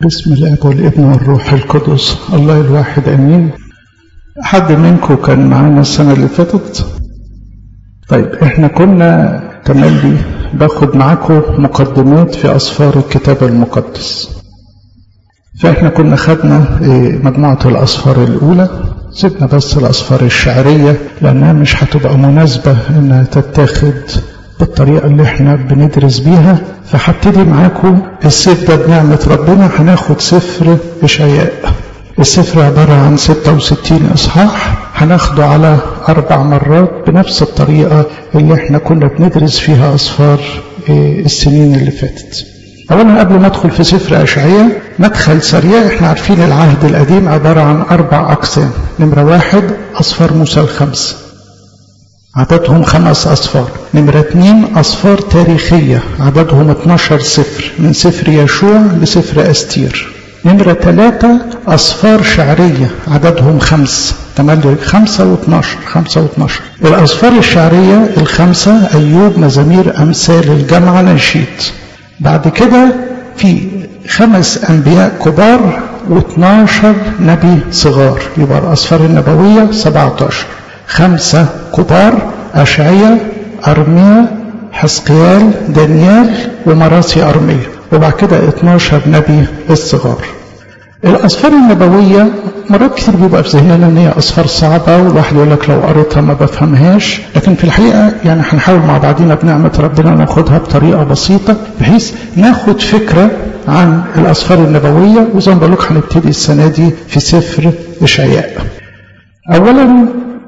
بسم الاب والابن والروح القدس الله الواحد امين حد منكم كان معانا السنه اللي فاتت طيب احنا كنا تملي باخد معاكم مقدمات في اسفار الكتاب المقدس فاحنا كنا خدنا مجموعه الاسفار الاولى سيبنا بس الاسفار الشعريه لانها مش هتبقى مناسبه انها تتاخد بالطريقة اللي احنا بندرس بيها فهبتدي معاكم السيف ده بنعمة ربنا هناخد سفر إشعياء السفر عبارة عن 66 إصحاح هناخده على أربع مرات بنفس الطريقة اللي احنا كنا بندرس فيها أسفار السنين اللي فاتت أولا قبل ما أدخل في سفر أشعياء مدخل سريع احنا عارفين العهد القديم عبارة عن أربع أقسام نمرة واحد أصفار موسى الخمسة عددهم خمس أصفار نمرة اتنين أصفار تاريخية عددهم 12 سفر من سفر يشوع لسفر أستير نمرة ثلاثة أصفار شعرية عددهم خمس تملي خمسة واثناشر خمسة واثناشر الأصفار الشعرية الخمسة أيوب مزامير أمثال الجامعة نشيد بعد كده في خمس أنبياء كبار و12 نبي صغار يبقى الأصفار النبوية 17 خمسة كبار أشعية أرميا حسقيال دانيال ومراسي أرميا وبعد كده 12 نبي الصغار الأسفار النبوية مرات كتير بيبقى في ذهننا إن هي أسفار صعبة والواحد يقول لك لو قريتها ما بفهمهاش لكن في الحقيقة يعني هنحاول مع بعضينا بنعمة ربنا ناخدها بطريقة بسيطة بحيث ناخد فكرة عن الأسفار النبوية وزي ما بقول لك هنبتدي السنة دي في سفر إشعياء. أولا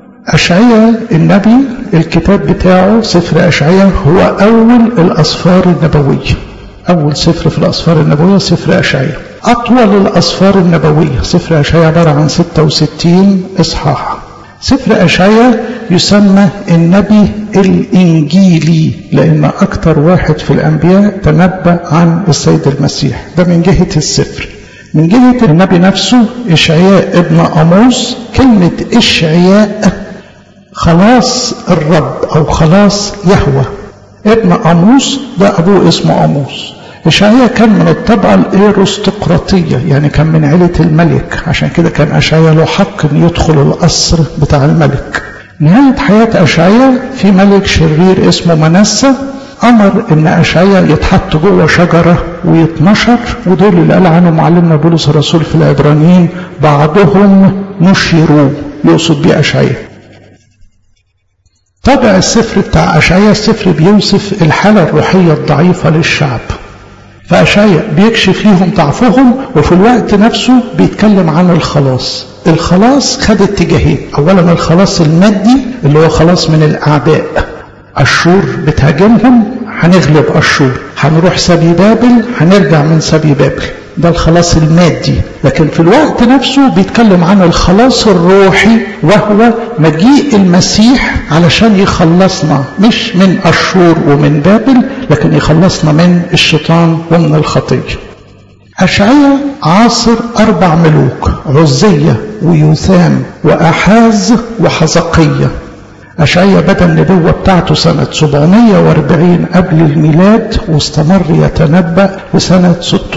أشعية النبي الكتاب بتاعه سفر أشعية هو أول الأسفار النبوية أول سفر في الأسفار النبوية سفر أشعية أطول الأسفار النبوية سفر أشعية عبارة عن 66 إصحاح سفر أشعية يسمى النبي الإنجيلي لأن أكثر واحد في الأنبياء تنبأ عن السيد المسيح ده من جهة السفر من جهة النبي نفسه إشعياء ابن أموس كلمة إشعياء خلاص الرب أو خلاص يهوى ابن أموس ده أبوه اسمه أموس إشعياء كان من الطبقة الإيروستقراطية يعني كان من عيلة الملك عشان كده كان أشعياء له حق إن يدخل القصر بتاع الملك نهاية حياة أشعياء في ملك شرير اسمه منسى أمر إن أشعياء يتحط جوه شجرة ويتنشر ودول اللي قال عنه معلمنا بولس الرسول في العبرانيين بعضهم نشروا يقصد بيه أشعياء طبع السفر بتاع أشعياء السفر بيوصف الحالة الروحية الضعيفة للشعب فأشعياء بيكشف ليهم ضعفهم وفي الوقت نفسه بيتكلم عن الخلاص الخلاص خد اتجاهين أولا الخلاص المادي اللي هو خلاص من الأعداء أشور بتهاجمهم هنغلب أشور هنروح سبي بابل هنرجع من سبي بابل ده الخلاص المادي لكن في الوقت نفسه بيتكلم عن الخلاص الروحي وهو مجيء المسيح علشان يخلصنا مش من أشور ومن بابل لكن يخلصنا من الشيطان ومن الخطية أشعية عاصر أربع ملوك عزية ويوثام وأحاز وحزقية أشعية بدأ النبوة بتاعته سنة 740 قبل الميلاد واستمر يتنبأ لسنة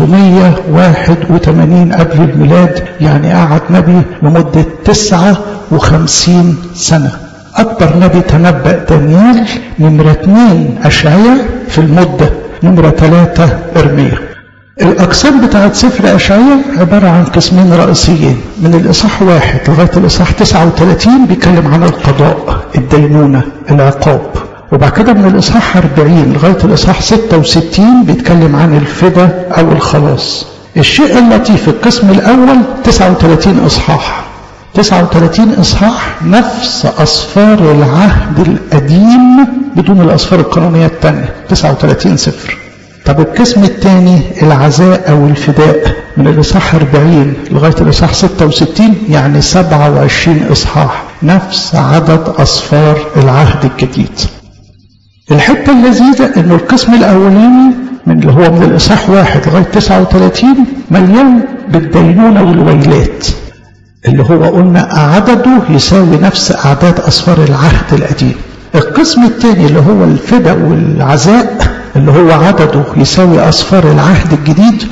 681 قبل الميلاد يعني قعد نبي لمدة 59 سنة أكبر نبي تنبأ دانيال نمرة اثنين أشعية في المدة نمرة ثلاثة إرميا الأقسام بتاعت سفر أشعية عبارة عن قسمين رئيسيين من الإصحاح واحد لغاية الإصحاح 39 بيتكلم عن القضاء الدينونة العقاب وبعد كده من الإصحاح 40 لغاية الإصحاح 66 بيتكلم عن الفدا أو الخلاص الشيء اللطيف القسم الأول 39 إصحاح 39 إصحاح نفس أصفار العهد القديم بدون الأصفار القانونية الثانية 39 سفر طب القسم الثاني العزاء أو الفداء من الإصحاح 40 لغاية الإصحاح 66 يعني 27 إصحاح نفس عدد أصفار العهد الجديد الحتة اللذيذة إنه القسم الأولاني من اللي هو من الإصحاح واحد لغاية 39 مليان بالدينونة والويلات اللي هو قلنا عدده يساوي نفس أعداد أصفار العهد القديم القسم الثاني اللي هو الفداء والعزاء اللي هو عدده يساوي أصفار العهد الجديد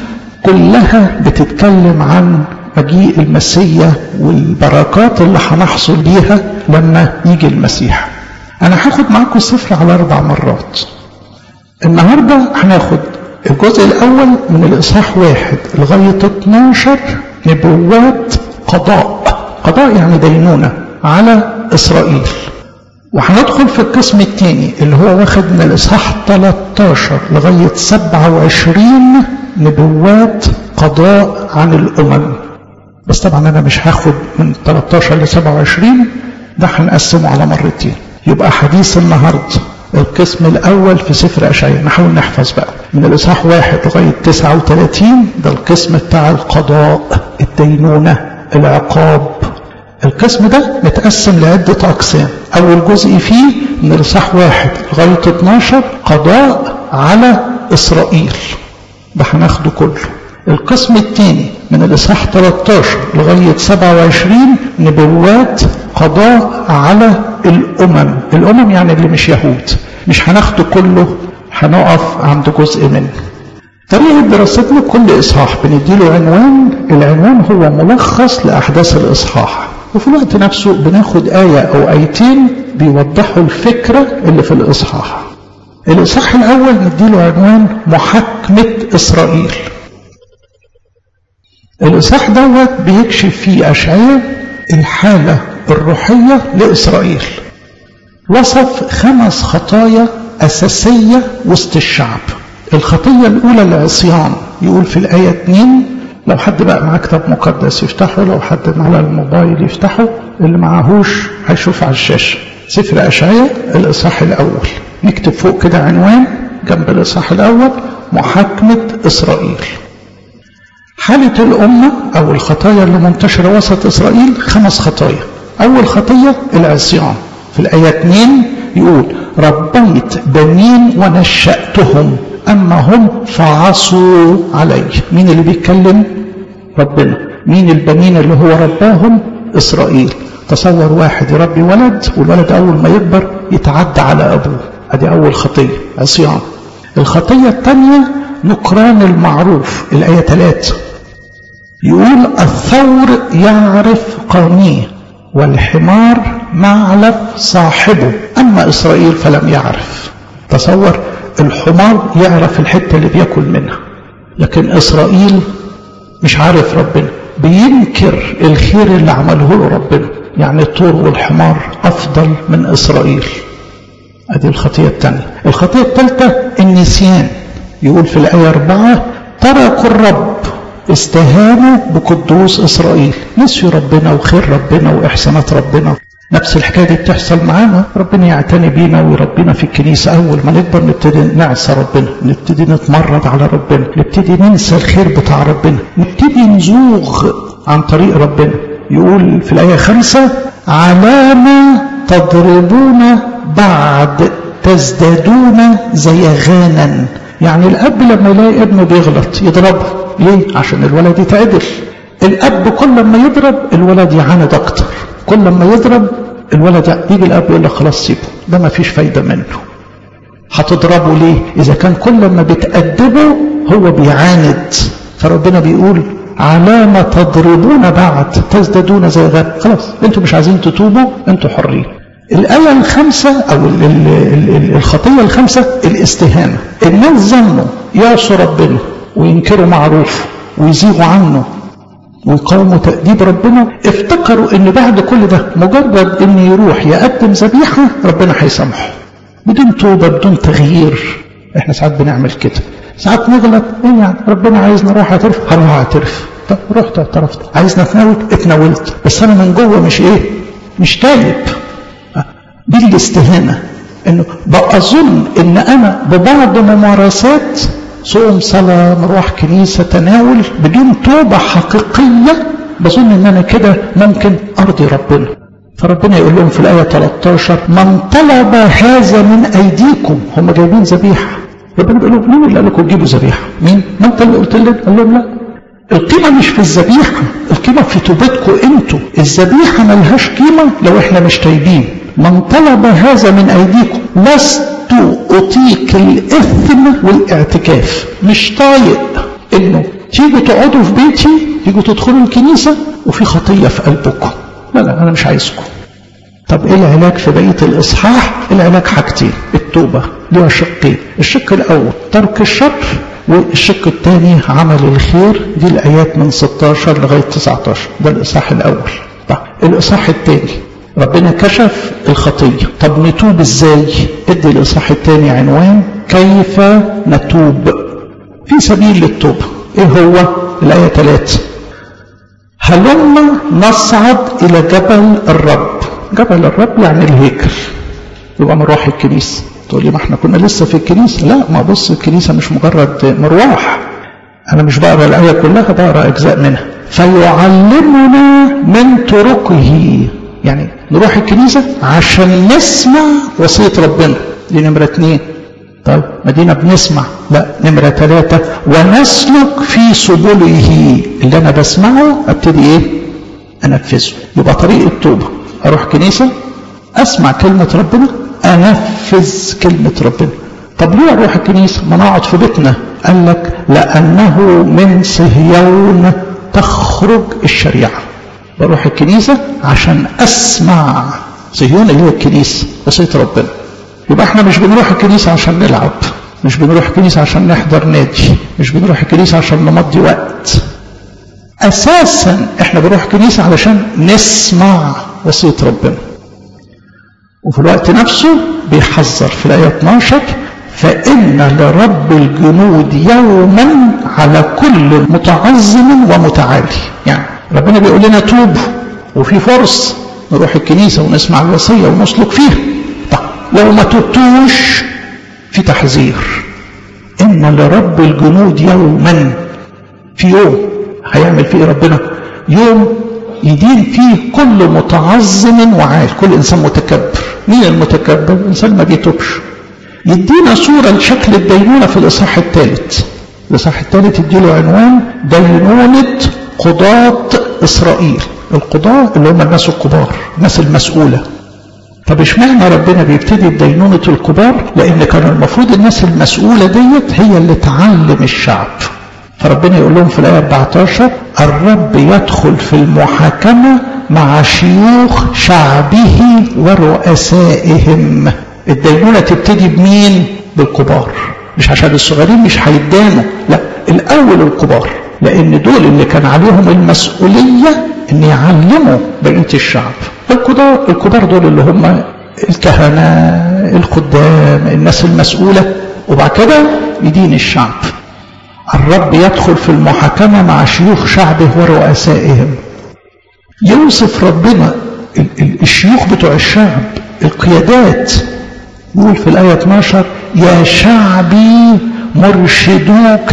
كلها بتتكلم عن مجيء المسيا والبركات اللي هنحصل بيها لما يجي المسيح انا هاخد معاكم السفر على اربع مرات النهارده هناخد الجزء الاول من الاصحاح واحد لغايه 12 نبوات قضاء قضاء يعني دينونه على اسرائيل وهندخل في القسم الثاني اللي هو واخد من الاصحاح 13 لغايه 27 نبوات قضاء عن الامم بس طبعا انا مش هاخد من 13 ل 27 ده هنقسمه على مرتين يبقى حديث النهارده القسم الاول في سفر اشعياء نحاول نحفظ بقى من الاصحاح واحد لغايه 39 ده القسم بتاع القضاء الدينونه العقاب القسم ده متقسم لعدة أقسام أول جزء فيه من الإصحاح واحد لغاية 12 قضاء على إسرائيل ده هناخده كله القسم الثاني من الإصحاح 13 لغاية 27 نبوات قضاء على الأمم الأمم يعني اللي مش يهود مش هناخده كله هنقف عند جزء منه طريقة دراستنا كل إصحاح بنديله عنوان العنوان هو ملخص لأحداث الإصحاح وفي الوقت نفسه بناخد آية أو آيتين بيوضحوا الفكرة اللي في الإصحاح الإصحاح الأول نديله عنوان محاكمة إسرائيل الإصحاح دوت بيكشف فيه أشعياء الحالة الروحية لإسرائيل وصف خمس خطايا أساسية وسط الشعب الخطية الأولى العصيان يقول في الآية 2 لو حد بقى معاه كتاب مقدس يفتحه لو حد على الموبايل يفتحه اللي معاهوش هيشوف على الشاشة سفر أشعياء الإصحاح الأول نكتب فوق كده عنوان جنب الإصحاح الأول محاكمة إسرائيل حالة الأمة أو الخطايا اللي منتشرة وسط إسرائيل خمس خطايا أول خطية العصيان في الآية 2 يقول ربيت بنين ونشأتهم أما هم فعصوا علي مين اللي بيتكلم ربنا مين البنين اللي هو رباهم إسرائيل تصور واحد يربي ولد والولد أول ما يكبر يتعدى على أبوه ادي أول خطية عصيان الخطية الثانية نكران المعروف الآية 3 يقول الثور يعرف قانيه والحمار معلف صاحبه أما إسرائيل فلم يعرف تصور الحمار يعرف الحتة اللي بياكل منها لكن إسرائيل مش عارف ربنا بينكر الخير اللي عمله له ربنا يعني الطور والحمار أفضل من إسرائيل ادي الخطية الثانية الخطية الثالثة النسيان يقول في الآية أربعة تركوا الرب استهانوا بقدوس إسرائيل نسيوا ربنا وخير ربنا وإحسانات ربنا نفس الحكاية دي بتحصل معانا ربنا يعتني بينا ويربينا في الكنيسة أول ما نكبر نبتدي نعصى ربنا نبتدي نتمرد على ربنا نبتدي ننسى الخير بتاع ربنا نبتدي نزوغ عن طريق ربنا يقول في الآية خمسة علامة تضربون بعد تزدادون زيغانا يعني الأب لما يلاقي ابنه بيغلط يضربه ليه؟ عشان الولد يتعدل الأب كل ما يضرب الولد يعاند أكتر كل ما يضرب الولد يجي الأب يقول له خلاص سيبه ده ما فيش فايدة منه هتضربه ليه؟ إذا كان كل ما بتأدبه هو بيعاند فربنا بيقول علامة تضربون بعد تزدادون زي غير خلاص انتوا مش عايزين تتوبوا انتوا حرين الآية الخامسة أو ال ال ال الخطية الخامسة الاستهانة الناس ظنوا يعصوا ربنا وينكروا معروف ويزيغوا عنه ويقاوموا تأديب ربنا افتكروا ان بعد كل ده مجرد ان يروح يقدم ذبيحة ربنا هيسامحه بدون توبة بدون تغيير احنا ساعات بنعمل كده ساعات نغلط ايه يعني ربنا عايزنا نروح اعترف هروح اعترف طب رحت اعترفت عايزنا اتناول اتناولت بس انا من جوه مش ايه مش تايب دي الاستهانة انه بقى اظن ان انا ببعض ممارسات صوم صلاة مروح كنيسة تناول بدون توبة حقيقية بظن ان انا كده ممكن ارضي ربنا فربنا يقول لهم في الآية 13 من طلب هذا من أيديكم هم جايبين ذبيحة ربنا بيقول لهم مين اللي قال لكم تجيبوا ذبيحة مين ما انت اللي قلت لنا قال لهم لا القيمة مش في الذبيحة القيمة في توبتكم انتوا الذبيحة ملهاش قيمة لو احنا مش تايبين من طلب هذا من أيديكم لست أطيق الإثم والاعتكاف مش طايق إنه تيجوا تقعدوا في بيتي تيجوا تدخلوا الكنيسة وفي خطية في قلبكم لا لا أنا مش عايزكم طب ايه العلاج في بقية الإصحاح العلاج حاجتين التوبة ليها شقين الشق الأول ترك الشر والشق الثاني عمل الخير دي الآيات من 16 لغاية 19 ده الإصحاح الأول طب الإصحاح الثاني ربنا كشف الخطية طب نتوب ازاي ادي الإصحاح الثاني عنوان كيف نتوب في سبيل للتوبة ايه هو الآية 3 هلما نصعد إلى جبل الرب جبل الرب يعني الهيكل يبقى مروح الكنيسة تقول لي ما احنا كنا لسه في الكنيسة لا ما بص الكنيسة مش مجرد مروح أنا مش بقرا الآية كلها بقرا أجزاء منها فيعلمنا من طرقه يعني نروح الكنيسة عشان نسمع وصية ربنا دي نمرة اتنين طيب مدينة بنسمع لا نمرة ثلاثة ونسلك في سبله اللي أنا بسمعه أبتدي إيه أنفذه يبقى طريق التوبة أروح كنيسة أسمع كلمة ربنا أنفذ كلمة ربنا طب ليه أروح الكنيسة ما نقعد في بيتنا قال لك لأنه من صهيون تخرج الشريعة بروح الكنيسة عشان أسمع صهيون اللي هي الكنيسة وصية ربنا يبقى احنا مش بنروح الكنيسة عشان نلعب مش بنروح الكنيسة عشان نحضر نادي مش بنروح الكنيسة عشان نمضي وقت أساسا احنا بنروح الكنيسة علشان نسمع وصية ربنا وفي الوقت نفسه بيحذر في الآية 12 فإن لرب الجنود يوما على كل متعظم ومتعالي يعني ربنا بيقول لنا توبوا وفي فرصة نروح الكنيسة ونسمع الوصية ونسلك فيها طب لو ما تبتوش في تحذير إن لرب الجنود يوما في يوم هيعمل فيه ربنا يوم يدين فيه كل متعظم وعال كل إنسان متكبر مين المتكبر الإنسان ما بيتوبش يدينا صورة لشكل الدينونة في الإصحاح الثالث الإصحاح الثالث يديله عنوان دينونة قضاة إسرائيل القضاة اللي هم الناس الكبار الناس المسؤولة طب اشمعنى ربنا بيبتدي بدينونة الكبار لأن كان المفروض الناس المسؤولة ديت هي اللي تعلم الشعب فربنا يقول لهم في الآية 14 الرب يدخل في المحاكمة مع شيوخ شعبه ورؤسائهم الدينونة تبتدي بمين بالكبار مش عشان الصغيرين مش هيدانوا لا الأول الكبار لأن دول اللي كان عليهم المسؤولية أن يعلموا بقية الشعب الكبار الكبار دول اللي هم الكهنة الخدام الناس المسؤولة وبعد كده يدين الشعب الرب يدخل في المحاكمة مع شيوخ شعبه ورؤسائهم يوصف ربنا الشيوخ بتوع الشعب القيادات يقول في الآية 12 يا شعبي مرشدوك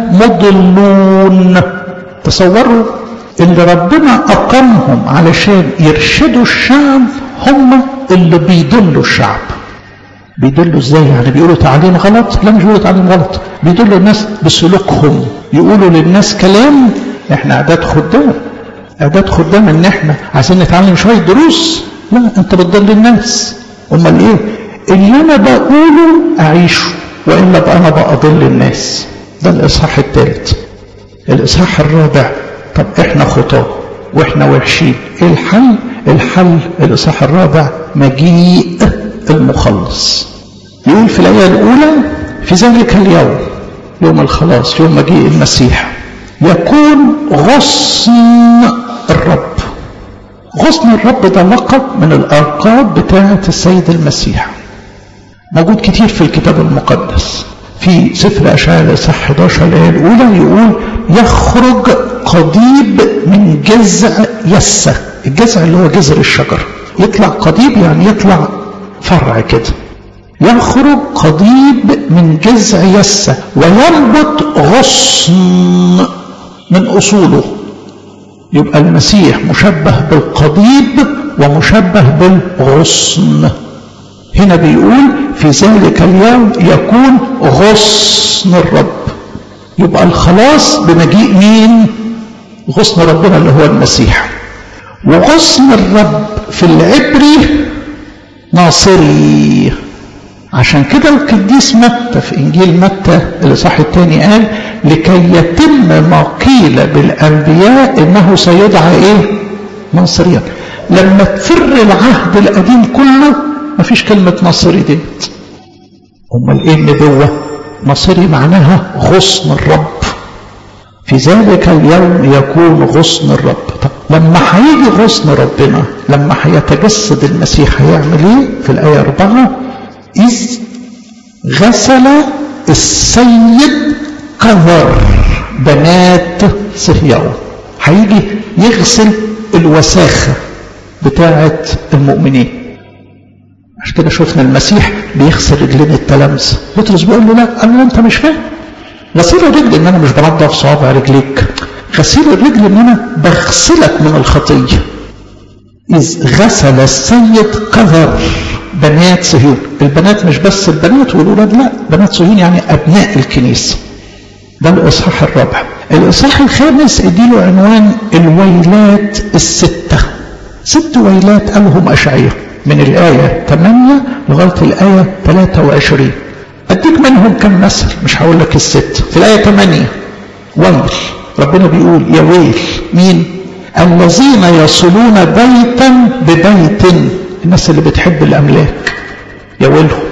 مضلون تصوروا اللي ربنا أقامهم علشان يرشدوا الشعب هم اللي بيضلوا الشعب بيدلوا ازاي يعني بيقولوا تعليم غلط لا مش بيقولوا تعليم غلط بيدلوا الناس بسلوكهم يقولوا للناس كلام احنا اعداد خدام اعداد خدام ان احنا عايزين نتعلم شويه دروس لا انت بتضل الناس امال ايه اللي انا بقوله اعيشه والا بقى انا بأضل الناس ده الاصحاح الثالث الاصحاح الرابع طب احنا خطاه واحنا وحشين ايه الحل الحل الاصحاح الرابع مجيء المخلص يقول في الآية الأولى في ذلك اليوم يوم الخلاص يوم مجيء المسيح يكون غصن الرب غصن الرب ده لقب من الألقاب بتاعة السيد المسيح موجود كتير في الكتاب المقدس في سفر أشعياء الإصحاح 11 الآية الأولى يقول يخرج قضيب من جذع يسة الجذع اللي هو جذر الشجر يطلع قضيب يعني يطلع فرع كده يخرج قضيب من جذع يسة وينبت غصن من أصوله يبقى المسيح مشبه بالقضيب ومشبه بالغصن هنا بيقول في ذلك اليوم يكون غصن الرب يبقى الخلاص بمجيء مين غصن ربنا اللي هو المسيح وغصن الرب في العبري ناصري عشان كده القديس متى في انجيل متى الاصحاح الثاني قال لكي يتم ما قيل بالانبياء انه سيدعى ايه ناصريا لما تفر العهد القديم كله مفيش كلمة ناصري ديت امال ايه النبوة ناصري معناها غصن الرب في ذلك اليوم يكون غصن الرب طب لما هيجي غصن ربنا لما هيتجسد المسيح هيعمل ايه في الآية أربعة إذ غسل السيد قذر بنات صهيون هيجي يغسل الوساخة بتاعة المؤمنين عشان كده شفنا المسيح بيغسل رجلين التلامذة بطرس بيقول له لا قال له انت مش فاهم غسيل الرجل ان انا مش بنضف صوابع رجليك غسيل الرجل ان انا بغسلك من الخطيه اذ غسل السيد قذر بنات صهيون البنات مش بس البنات والولاد لا بنات صهيون يعني ابناء الكنيسه ده الاصحاح الرابع الاصحاح الخامس اديله عنوان الويلات السته ست ويلات قالهم اشعياء من الايه 8 لغايه الايه 23 أديك منهم كم مثل مش هقول لك الست في الآية 8 ويل ربنا بيقول يا ويل مين الذين يصلون بيتا ببيت الناس اللي بتحب الأملاك يا ويلهم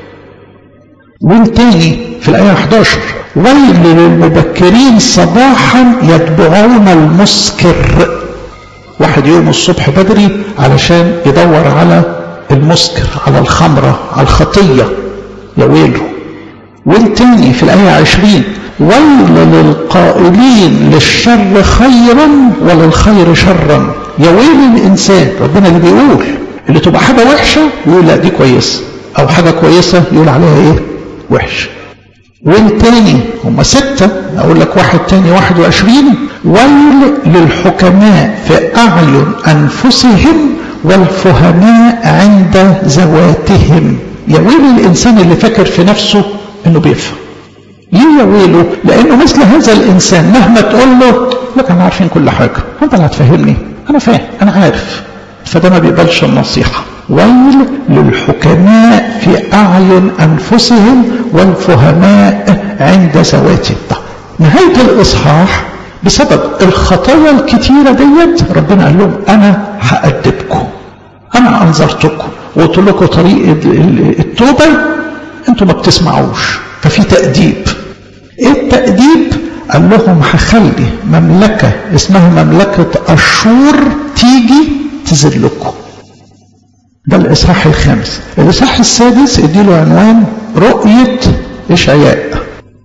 ويل تاني في الآية 11 ويل للمبكرين صباحا يتبعون المسكر واحد يوم الصبح بدري علشان يدور على المسكر على الخمرة على الخطية يا ويله والتاني في الآية عشرين ويل للقائلين للشر خيرا وللخير شرا يا ويل الإنسان ربنا اللي بيقول اللي تبقى حاجة وحشة يقول لا دي كويسة أو حاجة كويسة يقول عليها إيه وحش والتاني هم ستة أقول لك واحد تاني واحد وعشرين ويل للحكماء في أعين أنفسهم والفهماء عند ذواتهم يا ويل الإنسان اللي فاكر في نفسه إنه بيفهم ليه يا ويله لأنه مثل هذا الإنسان مهما تقول له لك أنا عارفين كل حاجة أنت اللي هتفهمني أنا فاهم أنا عارف فده ما بيقبلش النصيحة ويل للحكماء في أعين أنفسهم والفهماء عند ذواتهم نهاية الإصحاح بسبب الخطايا الكتيرة ديت ربنا قال لهم أنا هأدبكم أنا أنظرتكم وقلت لكم طريق التوبة أنتم ما بتسمعوش ففي تأديب إيه التأديب؟ قال لهم هخلي مملكة اسمها مملكة أشور تيجي تذلكم ده الإصحاح الخامس الإصحاح السادس اديله عنوان رؤية إشعياء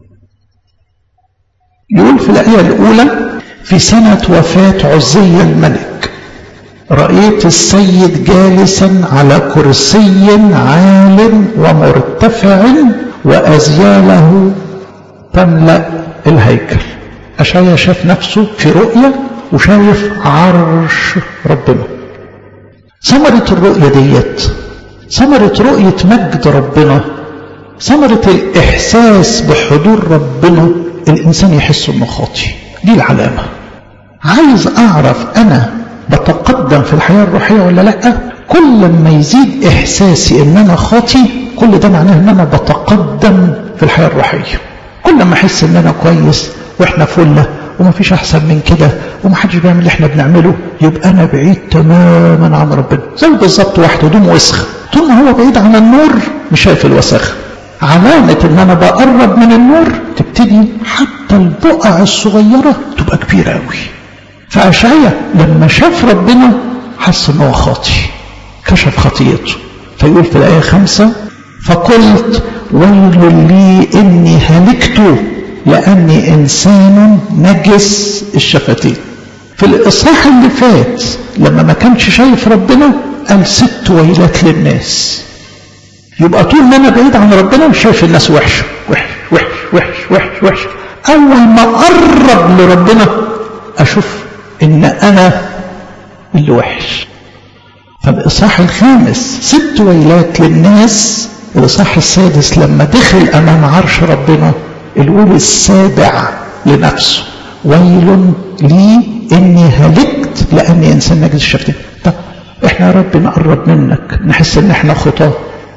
يقول في الآية الأولى في سنة وفاة عزي الملك رأيت السيد جالسا على كرسي عال ومرتفع وأزياله تملأ الهيكل أشعيا شاف نفسه في رؤية وشايف عرش ربنا ثمرة الرؤية ديت ثمرة رؤية مجد ربنا ثمرة الإحساس بحضور ربنا الإنسان يحس إنه خاطي دي العلامة عايز أعرف أنا بتقدم في الحياة الروحية ولا لأ كل ما يزيد إحساسي إن أنا خاطي كل ده معناه إن أنا بتقدم في الحياة الروحية كل ما أحس إن أنا كويس وإحنا فلة وما فيش أحسن من كده ومحدش بيعمل اللي إحنا بنعمله يبقى أنا بعيد تماما عن ربنا زي بالظبط واحد هدوم وسخ طول ما هو بعيد عن النور مش شايف الوسخ علامة إن أنا بقرب من النور تبتدي حتى البقع الصغيرة تبقى كبيرة أوي فأشعيا لما شاف ربنا حس إن هو خاطي كشف خطيته فيقول في الآية خمسة فقلت ويل لي إني هلكت لأني إنسان نجس الشفتين في الإصحاح اللي فات لما ما كانش شايف ربنا قال ست ويلات للناس يبقى طول ما أنا بعيد عن ربنا مش شايف الناس وحشة وحش وحش وحش وحش وحش أول ما أقرب لربنا أشوف إن أنا اللي وحش فالإصحاح الخامس ست ويلات للناس الإصحاح السادس لما دخل أمام عرش ربنا الأول السابع لنفسه ويل لي إني هلكت لأني إنسان نجس الشفتين طب إحنا يا رب نقرب منك نحس إن إحنا خطاة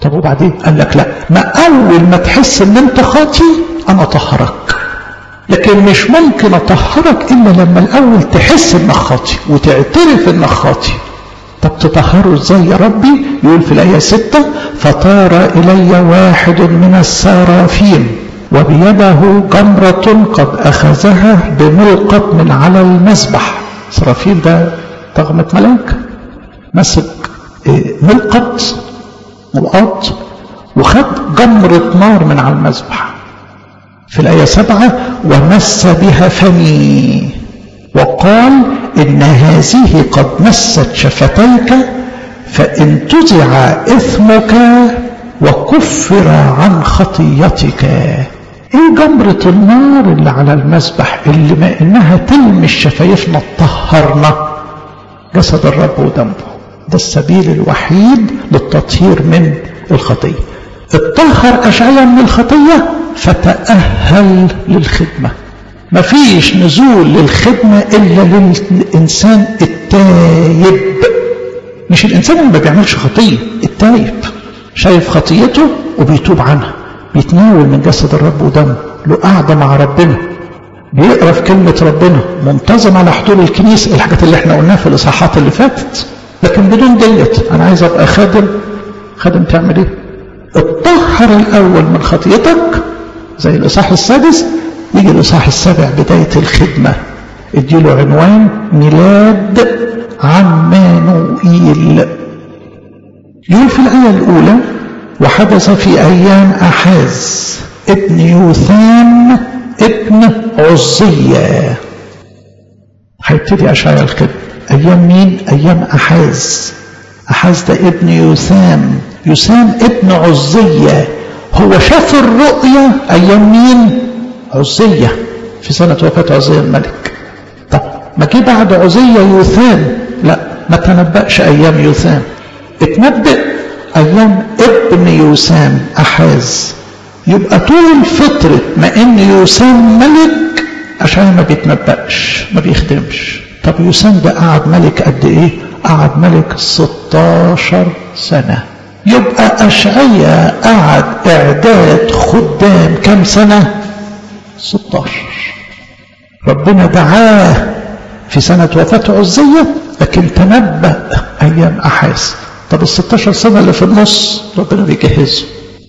طب وبعدين قال لك لا ما اول ما تحس ان انت خاطي انا اطهرك لكن مش ممكن اطهرك الا لما الاول تحس انك خاطي وتعترف انك خاطي طب تطهره ازاي يا ربي يقول في الايه 6 فطار الي واحد من السرافين وبيده جمرة قد أخذها بملقط من على المسبح سرافيل ده طغمة ملاك مسك ملقط ملقط وخد جمرة نار من على المسبح في الآية سبعة ومس بها فمي وقال إن هذه قد مست شفتيك فإن تزع إثمك وكفر عن خطيتك ايه جمرة النار اللي على المسبح اللي ما انها تلمس شفايفنا تطهرنا جسد الرب ودمه ده السبيل الوحيد للتطهير من الخطية اتطهر أشعيا من الخطية فتأهل للخدمة مفيش نزول للخدمة إلا للإنسان التايب مش الإنسان اللي ما بيعملش خطية التايب شايف خطيته وبيتوب عنها بيتناول من جسد الرب ودمه له قعدة مع ربنا بيقرا في كلمة ربنا منتظم على حضور الكنيسة الحاجات اللي احنا قلناها في الإصحاحات اللي فاتت لكن بدون ديت أنا عايز أبقى خادم خادم تعمل إيه؟ اتطهر الأول من خطيتك زي الإصحاح السادس يجي الإصحاح السابع بداية الخدمة اديله عنوان ميلاد عمانوئيل يقول في الآية الأولى وحدث في أيام أحاز ابن يوثام ابن عزية هيبتدي أشعيا الخدمة أيام مين؟ أيام أحاز أحاز ده ابن يوثام يوثام ابن عزية هو شاف الرؤيا أيام مين؟ عزية في سنة وفاة عزية الملك طب ما جه بعد عزية يوثام لا ما تنبأش أيام يوثام اتنبأ أيام ابن يوسام أحاز يبقى طول فترة ما إن يوسام ملك عشان ما بيتنبأش ما بيخدمش طب يوسام ده قعد ملك قد إيه؟ قعد ملك 16 سنة يبقى أشعيا قعد إعداد خدام كم سنة؟ 16 ربنا دعاه في سنة وفاة عزية لكن تنبأ أيام أحاز طب ال 16 سنة اللي في النص ربنا بيجهزه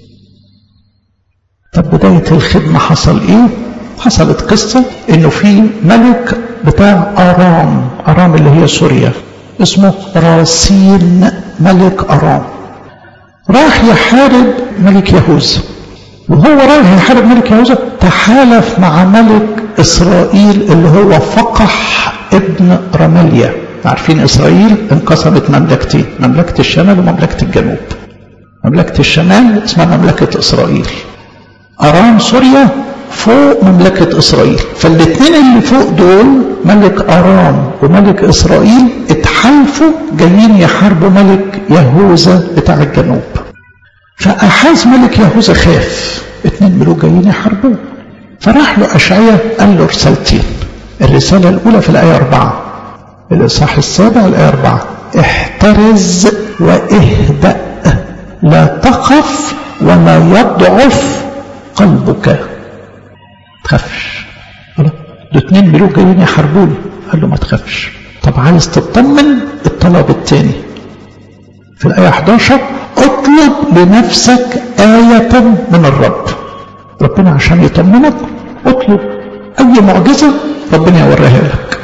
طب بداية الخدمة حصل ايه حصلت قصة انه في ملك بتاع ارام ارام اللي هي سوريا اسمه راسين ملك ارام راح يحارب ملك يهوذا وهو رايح يحارب ملك يهوذا تحالف مع ملك اسرائيل اللي هو فقح ابن رماليا عارفين إسرائيل انقسمت مملكتين مملكة الشمال ومملكة الجنوب مملكة الشمال اسمها مملكة إسرائيل أرام سوريا فوق مملكة إسرائيل فالاثنين اللي فوق دول ملك أرام وملك إسرائيل اتحالفوا جايين يحاربوا ملك يهوذا بتاع الجنوب فأحاز ملك يهوذا خاف اتنين ملوك جايين يحاربوه فراح له أشعيا قال له رسالتين الرسالة الأولى في الآية أربعة الإصحاح السابع الآية أربعة احترز واهدأ لا تخف ولا يضعف قلبك تخافش ده اتنين ملوك جايين يحاربوني قال له ما تخافش طب عايز تطمن الطلب الثاني في الآية 11 اطلب لنفسك آية من الرب ربنا عشان يطمنك اطلب أي معجزة ربنا يوريها لك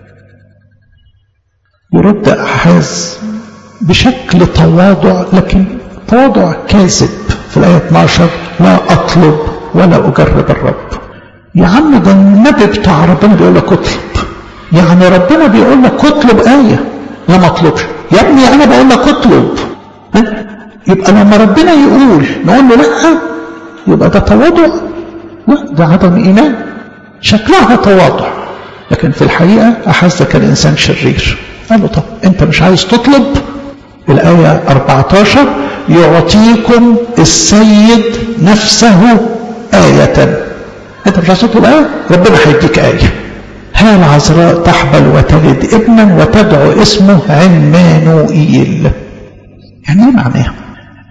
يرد أحاز بشكل تواضع لكن تواضع كاذب في الآية 12 لا أطلب ولا أجرب الرب يا عم ده النبي بتاع ربنا بيقول لك اطلب يعني ربنا بيقول لك اطلب آية لا ما اطلبش يا ابني أنا بقول لك اطلب ها؟ يبقى لما ربنا يقول نقول له لا يبقى ده تواضع لا ده عدم إيمان شكلها تواضع لكن في الحقيقة أحس كان إنسان شرير قال له طب أنت مش عايز تطلب الآية 14 يعطيكم السيد نفسه آية أنت مش عايز تطلب آية ربنا هيديك آية ها العذراء تحبل وتلد ابنا وتدعو اسمه عمانوئيل يعني ايه معناها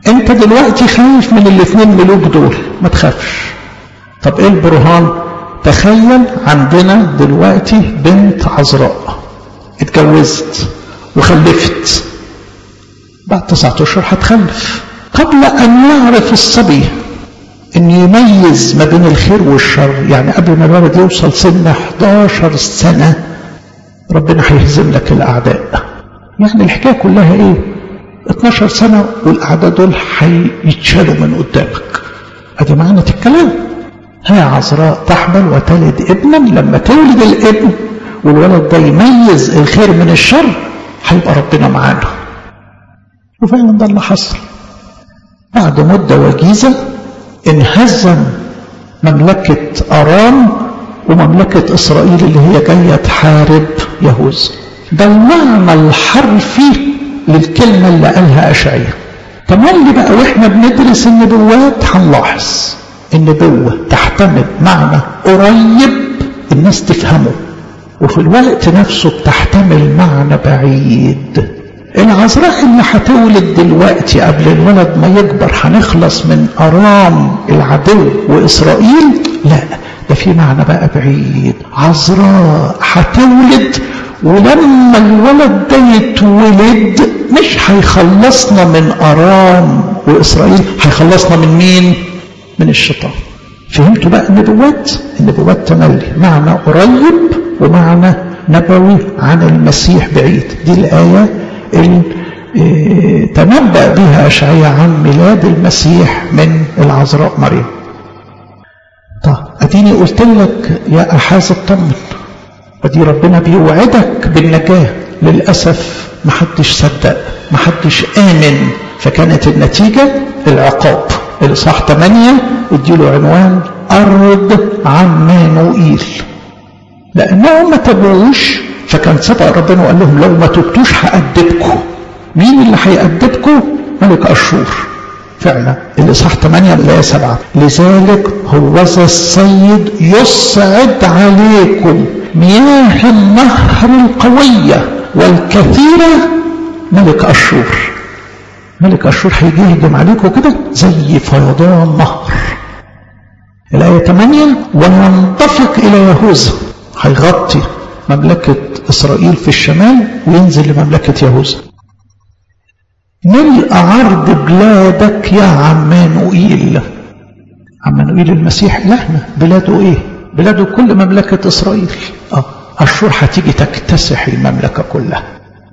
انت دلوقتي خايف من الاثنين ملوك دول ما تخافش طب ايه البرهان تخيل عندنا دلوقتي بنت عذراء اتجوزت وخلفت بعد تسعة اشهر هتخلف قبل ان يعرف الصبي ان يميز ما بين الخير والشر يعني قبل ما الولد يوصل سن 11 سنة ربنا هيهزم لك الاعداء يعني الحكاية كلها ايه 12 سنة والاعداء دول هيتشالوا من قدامك ادي معنى الكلام ها عذراء تحمل وتلد ابنا لما تولد الابن والولد ده يميز الخير من الشر هيبقى ربنا معانا وفعلا ده اللي حصل بعد مدة وجيزة انهزم مملكة أرام ومملكة إسرائيل اللي هي جاية تحارب يهوذا ده المعنى الحرفي للكلمة اللي قالها أشعية تملي بقى واحنا بندرس النبوات هنلاحظ النبوة تحتمل معنى قريب الناس تفهمه وفي الوقت نفسه بتحتمل معنى بعيد العذراء اللي هتولد دلوقتي قبل الولد ما يكبر هنخلص من أرام العدو وإسرائيل لا ده في معنى بقى بعيد عذراء هتولد ولما الولد ده يتولد مش هيخلصنا من أرام وإسرائيل هيخلصنا من مين؟ من الشيطان فهمتوا بقى النبوات؟ النبوات تملي معنى قريب ومعنى نبوي عن المسيح بعيد دي الآية اللي تنبأ بها أشعية عن ميلاد المسيح من العذراء مريم طب أديني قلت لك يا أحاز اطمن ودي ربنا بيوعدك بالنجاة للأسف محدش صدق محدش آمن فكانت النتيجة العقاب الإصحاح 8 اديله عنوان أرض عمانوئيل لأنهم ما تبعوش فكان سبق ربنا وقال لهم لو ما تبتوش هأدبكم مين اللي هيأدبكم ملك أشور فعلا الإصحاح 8 الآية 7 لذلك هوذا السيد يصعد عليكم مياه النهر القوية والكثيرة ملك أشور ملك أشور هيجي يهجم عليكم كده زي فيضان نهر الآية 8 وينطفق إلى يهوذا هيغطي مملكة إسرائيل في الشمال وينزل لمملكة يهوذا ملء عرض بلادك يا عمانوئيل عمانوئيل المسيح إلهنا بلاده إيه بلاده كل مملكة إسرائيل آه أشور هتيجي تكتسح المملكة كلها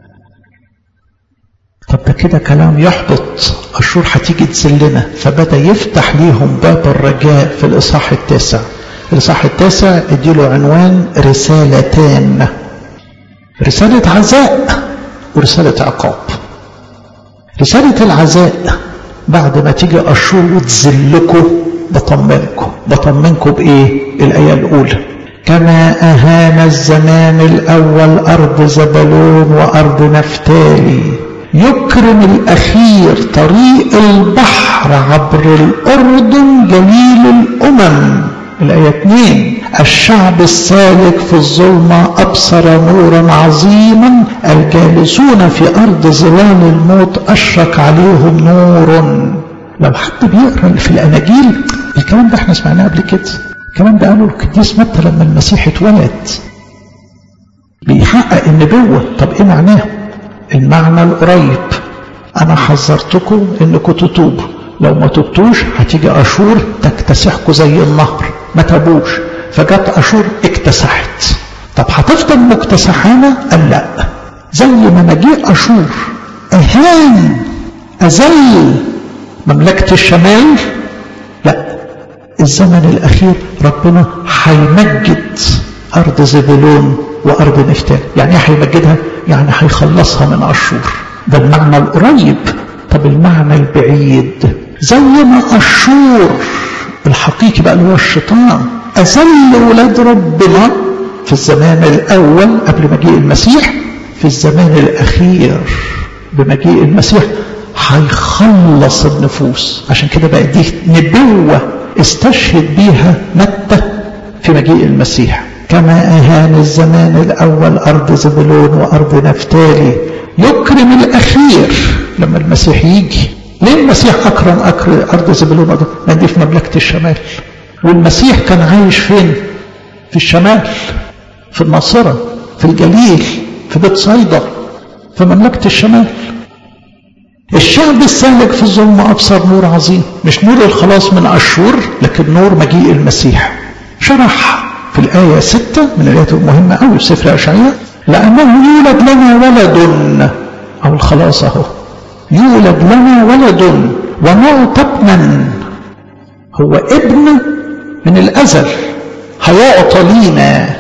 طب ده كده كلام يحبط أشور هتيجي تذلنا فبدأ يفتح ليهم باب الرجاء في الإصحاح التاسع الإصحاح التاسع اديله عنوان رسالتان رسالة عزاء ورسالة عقاب رسالة العزاء بعد ما تيجي أشور وتذلكم بطمنكم بطمنكم بإيه الآية الأولى كما أهان الزمان الأول أرض زبلون وأرض نفتالي يكرم الأخير طريق البحر عبر الأردن جليل الأمم الآية 2 الشعب السالك في الظلمة أبصر نورا عظيما الجالسون في أرض ظلال الموت أشرق عليهم نور لو حد بيقرأ في الأناجيل الكلام ده احنا سمعناه قبل كده الكلام ده قاله القديس متى لما المسيح اتولد بيحقق النبوة طب ايه معناه المعنى القريب انا حذرتكم انكم تتوبوا لو ما تبتوش هتيجي اشور تكتسحكم زي النهر ما تابوش فجت اشور اكتسحت طب هتفضل مكتسحانه قال لا زي ما مجيء اشور اهان اذل مملكه الشمال لا الزمن الاخير ربنا هيمجد ارض زبلون وارض نفتال يعني ايه هيمجدها يعني هيخلصها من اشور ده المعنى القريب طب المعنى البعيد زي ما اشور الحقيقي بقى اللي هو الشيطان اذل ولاد ربنا في الزمان الاول قبل مجيء المسيح في الزمان الاخير بمجيء المسيح هيخلص النفوس عشان كده بقى دي نبوه استشهد بيها متى في مجيء المسيح كما أهان الزمان الأول أرض زبلون وأرض نفتالي يكرم الأخير لما المسيح يجي ليه المسيح أكرم أكر أرض زبلون ده؟ دي في مملكة الشمال والمسيح كان عايش فين؟ في الشمال في الناصرة في الجليل في بيت صيدا في مملكة الشمال الشعب السالك في الظلم أبصر نور عظيم مش نور الخلاص من أشهر لكن نور مجيء المسيح شرح في الآية ستة من الآيات المهمة أوي في سفر أشعياء لأنه يولد لنا ولد أو الخلاص أهو يولد لنا ولد ونعطى ابنا هو ابن من الأزل هيعطى لينا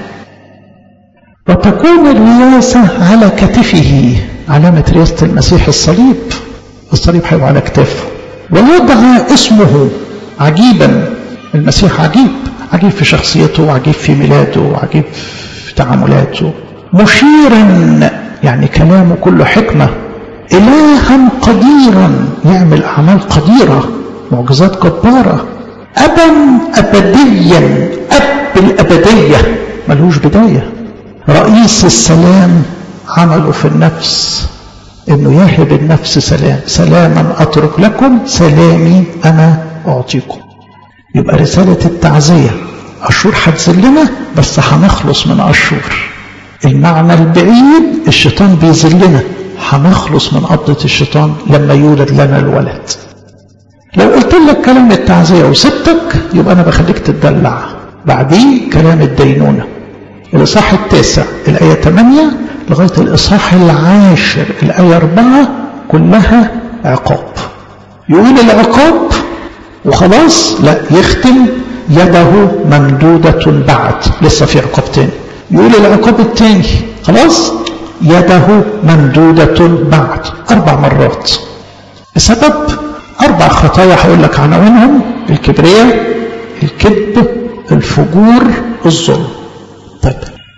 وتكون الرياسة على كتفه علامة رياسة المسيح الصليب الصليب هيبقى على كتافه ويدعى اسمه عجيبا المسيح عجيب عجيب في شخصيته عجيب في ميلاده عجيب في تعاملاته مشيرا يعني كلامه كله حكمة إلها قديرا يعمل أعمال قديرة معجزات جبارة أبا أبديا أب الأبدية ملوش بداية رئيس السلام عمله في النفس انه يهب النفس سلام سلاما اترك لكم سلامي انا اعطيكم يبقى رسالة التعزية أشور هتذلنا بس هنخلص من أشور المعنى البعيد الشيطان بيذلنا هنخلص من قبضة الشيطان لما يولد لنا الولد لو قلت لك كلام التعزية وسبتك يبقى أنا بخليك تدلع بعدين كلام الدينونة الإصحاح التاسع الآية 8 لغاية الإصحاح العاشر الآية 4 كلها عقاب يقول العقاب وخلاص لا يختم يده ممدودة بعد لسه في عقاب تاني يقول العقاب التاني خلاص يده ممدودة بعد أربع مرات بسبب أربع خطايا هقول لك عناوينهم الكبرياء الكذب الفجور الظلم طيب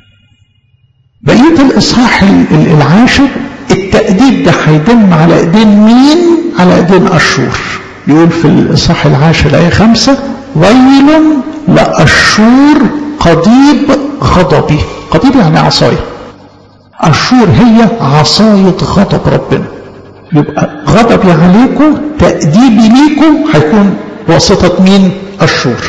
بقية الإصحاح العاشر التأديب ده هيدم على إيدين مين؟ على إيدين أشور يقول في الإصحاح العاشر آية خمسة ويل لأشور قضيب غضبي قضيب يعني عصاية أشور هي عصاية غضب ربنا يبقى غضبي عليكم تأديبي ليكم هيكون بواسطة مين؟ أشور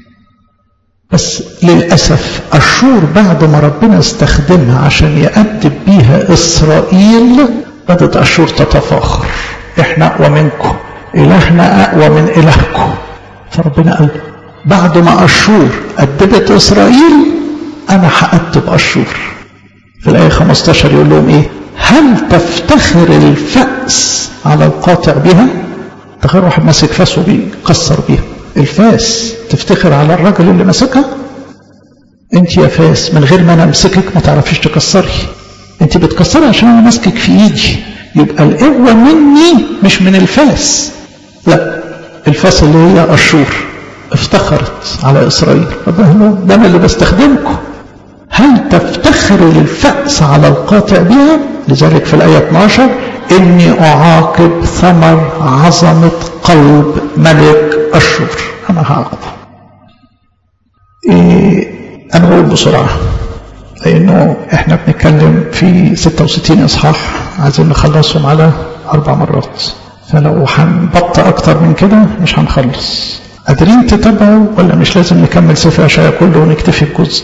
بس للأسف أشور بعد ما ربنا استخدمها عشان يأدب بيها إسرائيل بدأت أشور تتفاخر إحنا أقوى منكم إلهنا أقوى من إلهكم فربنا قال بعد ما أشور أدبت إسرائيل أنا هأدب أشور في الآية 15 يقول لهم إيه هل تفتخر الفأس على القاطع بها تخيل واحد ماسك فاس وبيكسر بيها الفاس تفتخر على الراجل اللي ماسكها انت يا فاس من غير ما انا امسكك ما تعرفيش تكسري انت بتكسري عشان انا ماسكك في ايدي يبقى القوة مني مش من الفاس لا الفاس اللي هي اشور افتخرت على اسرائيل ربنا ده انا اللي بستخدمكم هل تفتخر الفأس على القاطع بها لذلك في الآية 12 إني أعاقب ثمر عظمة قلب ملك أشور أنا هعاقبه إيه أنا بقول بسرعة لأنه إحنا بنتكلم في 66 إصحاح عايزين نخلصهم على أربع مرات فلو هنبطأ أكتر من كده مش هنخلص قادرين تتابعوا ولا مش لازم نكمل سفر أشعياء كله ونكتفي بجزء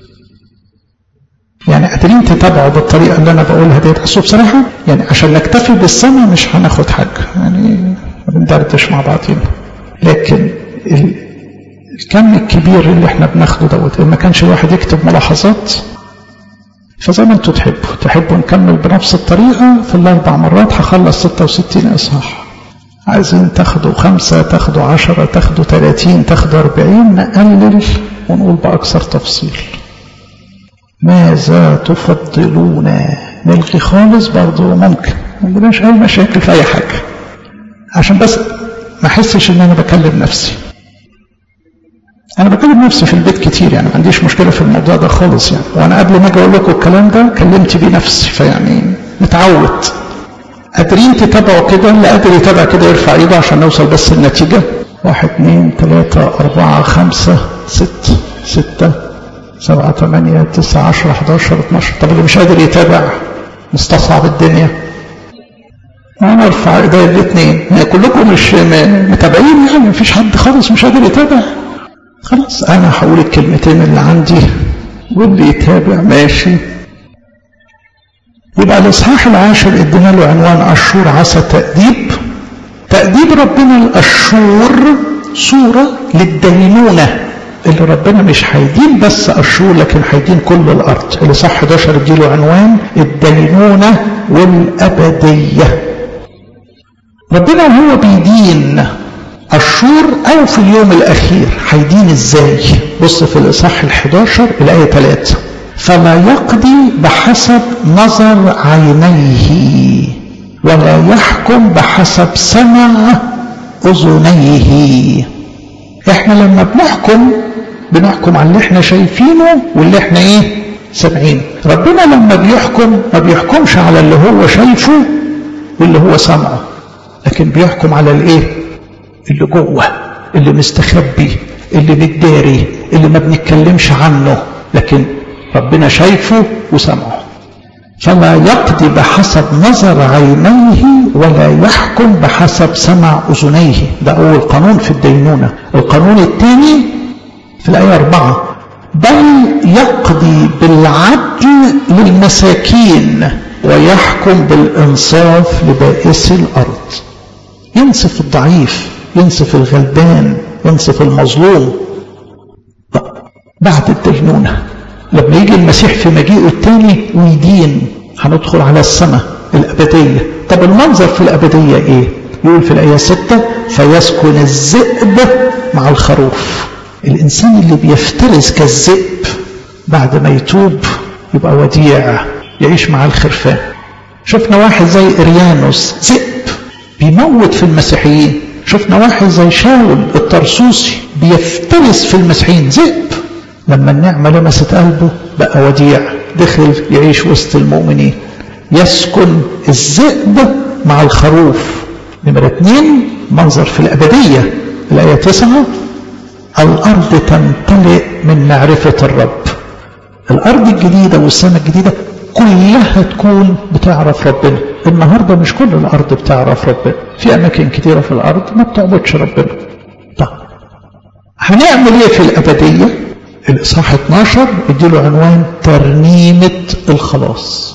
يعني قادرين تتابعوا بالطريقة اللي أنا بقولها ديت أصل بصراحة يعني عشان نكتفي بالسمع مش هناخد حاجة يعني بندردش مع بعضينا لكن الكم الكبير اللي احنا بناخده دوت ما كانش الواحد يكتب ملاحظات فزي ما انتوا تحبوا تحبوا نكمل بنفس الطريقة في الأربع مرات هخلص 66 إصحاح عايزين تاخدوا خمسة تاخدوا عشرة تاخدوا تلاتين تاخدوا أربعين نقلل ونقول بأكثر تفصيل ماذا تفضلون نلغي خالص برضه ممكن ما عندناش أي مشاكل في أي حاجة عشان بس ما أحسش إن أنا بكلم نفسي أنا بكلم نفسي في البيت كتير يعني ما عنديش مشكلة في الموضوع ده خالص يعني وأنا قبل ما أجي أقول لكم الكلام ده كلمت بيه نفسي فيعني متعود قادرين تتابعوا كده اللي قادر يتابع كده يرفع ايده عشان نوصل بس النتيجة واحد اثنين ثلاثة أربعة خمسة ست ستة سبعة ثمانية تسعة عشرة 11 12 طب اللي مش قادر يتابع مستصعب الدنيا انا ارفع ايديا الاثنين كلكم مش متابعين يعني مفيش حد خالص مش قادر يتابع خلاص انا هقول الكلمتين اللي عندي واللي يتابع ماشي يبقى الاصحاح العاشر ادينا له عنوان اشور عسى تأديب تأديب ربنا الاشور صورة للدينونة اللي ربنا مش هيدين بس اشور لكن هيدين كل الارض اللي صح 11 اديله عنوان الدينونة والابدية ربنا هو بيدين الشور او في اليوم الاخير هيدين ازاي بص في الاصحاح ال11 الايه 3 فلا يقضي بحسب نظر عينيه ولا يحكم بحسب سمع اذنيه احنا لما بنحكم بنحكم على اللي احنا شايفينه واللي احنا ايه سامعينه ربنا لما بيحكم ما بيحكمش على اللي هو شايفه واللي هو سامعه لكن بيحكم على الايه اللي جوه اللي مستخبي اللي متداري اللي ما بنتكلمش عنه لكن ربنا شايفه وسمعه فلا يقضي بحسب نظر عينيه ولا يحكم بحسب سمع أذنيه ده أول قانون في الدينونة القانون الثاني في الآية أربعة بل يقضي بالعدل للمساكين ويحكم بالإنصاف لبائس الأرض ينصف الضعيف ينصف الغلبان ينصف المظلوم بعد الدينونة لما يجي المسيح في مجيئه الثاني ويدين هندخل على السماء الأبدية طب المنظر في الأبدية إيه يقول في الآية 6 فيسكن الذئب مع الخروف الإنسان اللي بيفترس كالذئب بعد ما يتوب يبقى وديع يعيش مع الخرفان شفنا واحد زي إريانوس ذئب بيموت في المسيحيين شفنا واحد زي شاول الطرسوسي بيفترس في المسيحيين ذئب لما النعمة لمست قلبه بقى وديع دخل يعيش وسط المؤمنين يسكن الذئب مع الخروف نمرة اتنين منظر في الأبدية الآية تسعة الأرض تمتلئ من معرفة الرب الأرض الجديدة والسماء الجديدة كلها تكون بتعرف ربنا النهاردة مش كل الأرض بتعرف ربنا في أماكن كتيرة في الأرض ما بتعبدش ربنا طيب هنعمل ايه في الأبدية الإصحاح 12 اديله عنوان ترنيمة الخلاص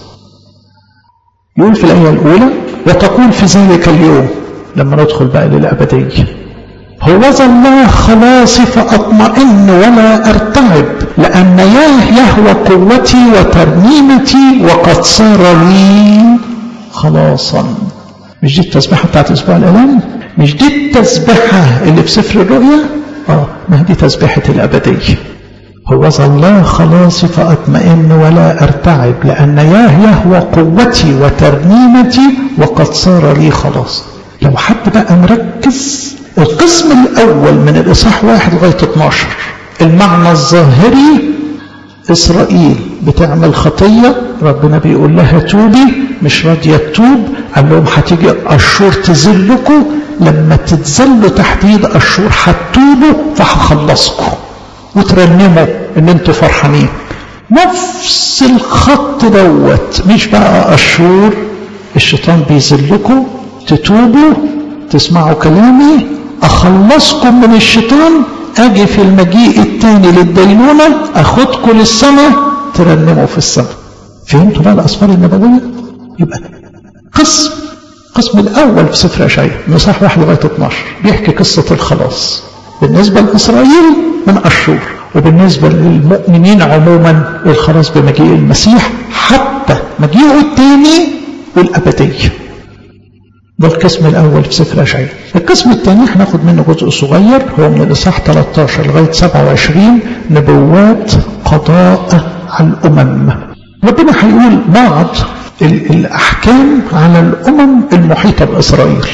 يقول في الآية الأولى وتقول في ذلك اليوم لما ندخل بقى للأبدية هوذا الله خلاصي فأطمئن ولا أرتعب لأن ياه يهوى قوتي وترنيمتي وقد صار لي خلاصا مش دي التسبيحة بتاعت أسبوع الإعلان مش دي التسبيحة اللي في سفر الرؤيا آه ما دي تسبيحة الأبدية هوذا الله خلاصي فأطمئن ولا أرتعب لأن ياه يهوى قوتي وترنيمتي وقد صار لي خلاص لو حد بقى مركز القسم الأول من الإصحاح واحد لغاية 12 المعنى الظاهري إسرائيل بتعمل خطية ربنا بيقول لها توبي مش راضية تتوب قال لهم هتيجي أشور تذلكم لما تتذلوا تحت ايد أشور هتتوبوا فهخلصكم وترنموا ان انتوا فرحانين نفس الخط دوت مش بقى أشور الشيطان بيذلكم تتوبوا تسمعوا كلامي أخلصكم من الشيطان أجي في المجيء الثاني للدينونة أخدكم للسماء ترنموا في السماء فهمتوا بقى الأسفار النبوية يبقى قسم القسم الأول في سفر أشعياء من صح واحد لغاية 12 بيحكي قصة الخلاص بالنسبة لإسرائيل من أشور وبالنسبة للمؤمنين عموما الخلاص بمجيء المسيح حتى مجيئه الثاني والأبدية ده القسم الأول في سفر أشعياء القسم الثاني هناخد منه جزء صغير هو من الإصحاح 13 لغاية 27 نبوات قضاء على الأمم ربنا هيقول بعض الأحكام على الأمم المحيطة بإسرائيل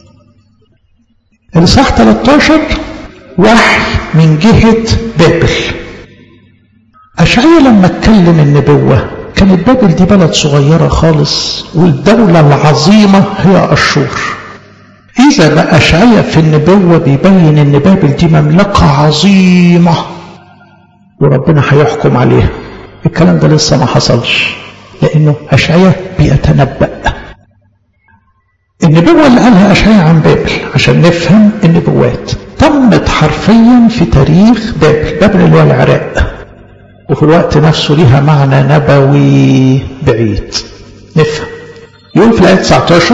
الإصحاح 13 وحي من جهة بابل أشعياء لما اتكلم النبوة كانت بابل دي بلد صغيرة خالص والدولة العظيمة هي أشور إذا بقى أشعياء في النبوة بيبين إن بابل دي مملكة عظيمة وربنا هيحكم عليها الكلام ده لسه ما حصلش لأنه أشعياء بيتنبأ النبوة اللي قالها أشعياء عن بابل عشان نفهم النبوات تمت حرفيا في تاريخ بابل بابل اللي هو العراق وفي الوقت نفسه ليها معنى نبوي بعيد نفهم يقول في الآية 19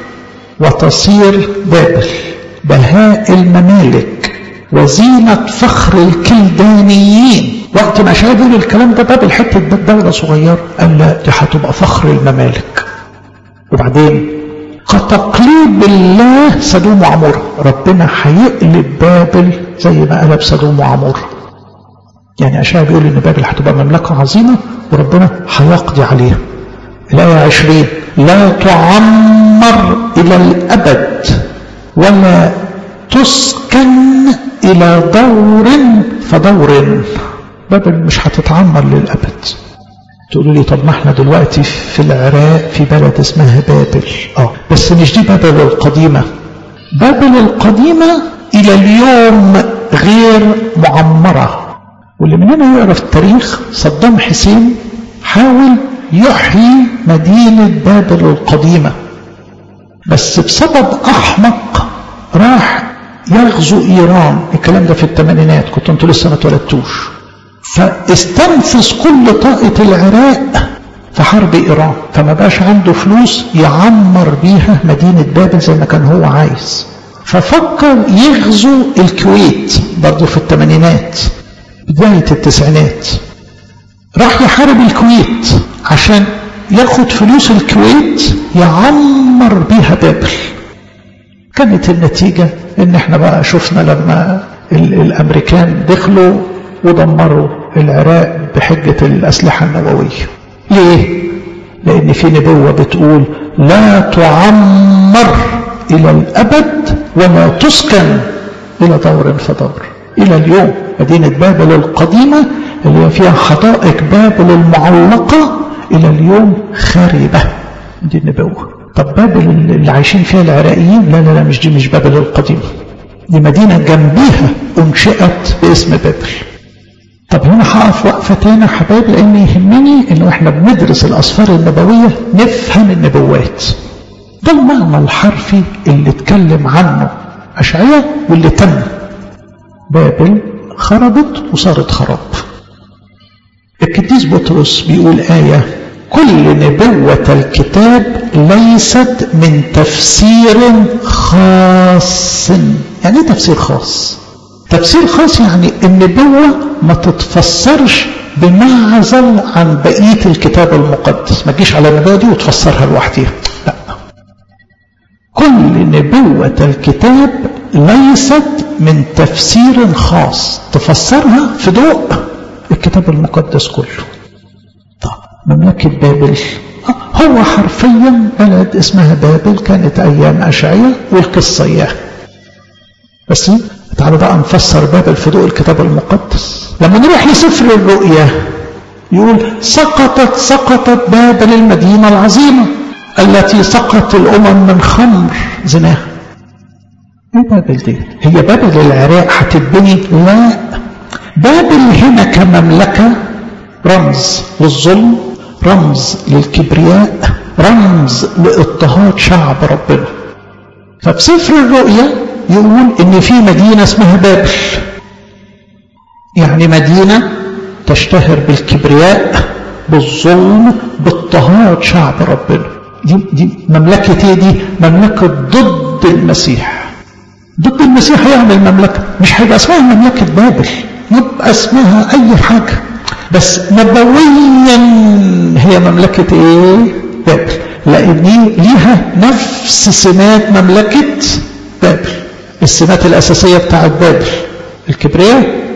وتصير بابل بهاء الممالك وزينة فخر الكلدانيين وقت ما شاهد الكلام ده بابل حتة دولة صغيرة قال لا دي هتبقى فخر الممالك وبعدين كتقليد الله سدوم وعمورة ربنا هيقلب بابل زي ما قلب سدوم وعمورة يعني أشعياء بيقول إن بابل هتبقى مملكة عظيمة وربنا هيقضي عليها الآية عشرين لا تعمر إلى الأبد ولا تسكن إلى دور فدور بابل مش هتتعمر للأبد تقولوا لي طب ما احنا دلوقتي في العراق في بلد اسمها بابل اه بس مش دي بابل القديمة بابل القديمة إلى اليوم غير معمرة واللي مننا يعرف التاريخ صدام حسين حاول يحيي مدينة بابل القديمة بس بسبب أحمق راح يغزو إيران الكلام ده في الثمانينات كنت انتوا لسه ما اتولدتوش فاستنفذ كل طاقة العراق في حرب إيران فما بقاش عنده فلوس يعمر بيها مدينة بابل زي ما كان هو عايز ففكر يغزو الكويت برضه في الثمانينات بداية التسعينات راح يحارب الكويت عشان ياخد فلوس الكويت يعمر بيها بابل كانت النتيجة ان احنا بقى شفنا لما الامريكان دخلوا ودمروا العراق بحجة الاسلحة النووية ليه؟ لان في نبوة بتقول لا تعمر الى الابد ولا تسكن الى دور فدور الى اليوم مدينة بابل القديمة اللي فيها حدائق بابل المعلقة إلى اليوم خاربة دي النبوة طب بابل اللي عايشين فيها العراقيين لا لا لا مش دي مش بابل القديمة دي مدينة جنبيها أنشئت باسم بابل طب هنا هقف وقفة تاني حبايب لأن يهمني إنه إحنا بندرس الأسفار النبوية نفهم النبوات ده المعنى الحرفي اللي اتكلم عنه أشعياء واللي تم بابل خربت وصارت خراب القديس بطرس بيقول آية كل نبوة الكتاب ليست من تفسير خاص يعني ايه تفسير خاص تفسير خاص يعني النبوة ما تتفسرش بمعزل عن بقية الكتاب المقدس ما تجيش على النبوة دي وتفسرها لوحدها لا كل نبوة الكتاب ليست من تفسير خاص تفسرها في ضوء الكتاب المقدس كله طب مملكة بابل هو حرفيا بلد اسمها بابل كانت أيام أشعية والقصة إياه بس تعالوا بقى نفسر بابل في ضوء الكتاب المقدس لما نروح لسفر الرؤيا يقول سقطت سقطت بابل المدينة العظيمة التي سقط الأمم من خمر زناها ايه بابل دي هي بابل العراق هتتبني لا بابل هنا كمملكة رمز للظلم رمز للكبرياء رمز لاضطهاد شعب ربنا ففي سفر الرؤيا يقول ان في مدينة اسمها بابل يعني مدينة تشتهر بالكبرياء بالظلم باضطهاد شعب ربنا دي, دي مملكة ايه دي مملكة ضد المسيح ضد المسيح يعمل مملكة مش هيبقى اسمها مملكة بابل يبقى اسمها اي حاجة بس نبويا هي مملكة ايه بابل لان ليها نفس سمات مملكة بابل السمات الاساسية بتاعت بابل الكبرياء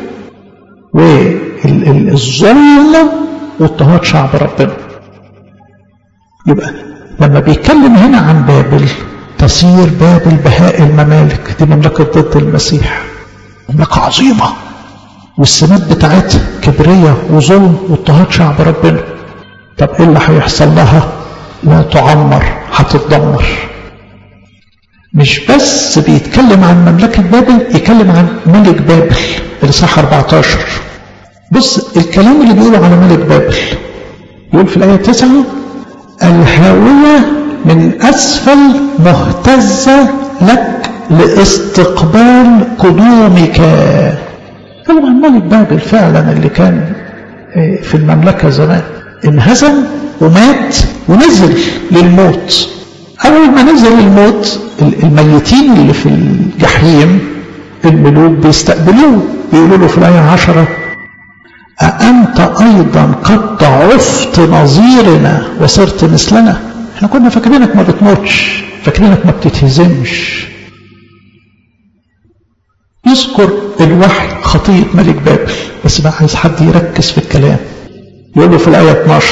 والظلم واضطهاد شعب ربنا يبقى لما بيتكلم هنا عن بابل تصير بابل بهاء الممالك دي مملكة ضد المسيح مملكة عظيمة والسمات بتاعتها كبرية وظلم واضطهاد شعب ربنا طب ايه اللي هيحصل لها لا تعمر هتتدمر مش بس بيتكلم عن مملكة بابل يتكلم عن ملك بابل الإصحاح 14 بص الكلام اللي بيقوله على ملك بابل يقول في الآية 9 الهاوية من أسفل مهتزة لك لاستقبال قدومك طبعا ملك بابل فعلا اللي كان في المملكة زمان انهزم ومات ونزل للموت أول ما نزل الموت الميتين اللي في الجحيم الملوك بيستقبلوه بيقولوا له في الآية عشرة أأنت أيضا قد ضعفت نظيرنا وصرت مثلنا احنا كنا فاكرينك ما بتموتش فاكرينك ما بتتهزمش يذكر الوحي خطية ملك بابل بس بقى عايز حد يركز في الكلام يقول له في الآية 12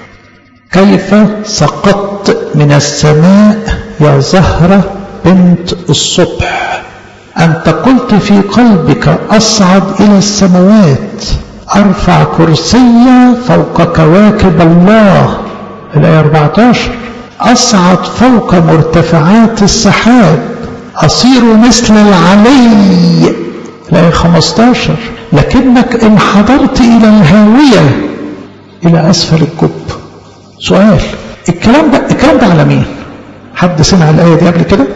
كيف سقطت من السماء يا زهرة بنت الصبح أنت قلت في قلبك أصعد إلى السماوات أرفع كرسي فوق كواكب الله الآية 14 أصعد فوق مرتفعات السحاب أصير مثل العلي الآية 15 لكنك انحدرت إلى الهاوية إلى أسفل الجب سؤال الكلام ده الكلام ده على مين؟ حد سمع الآية دي قبل كده؟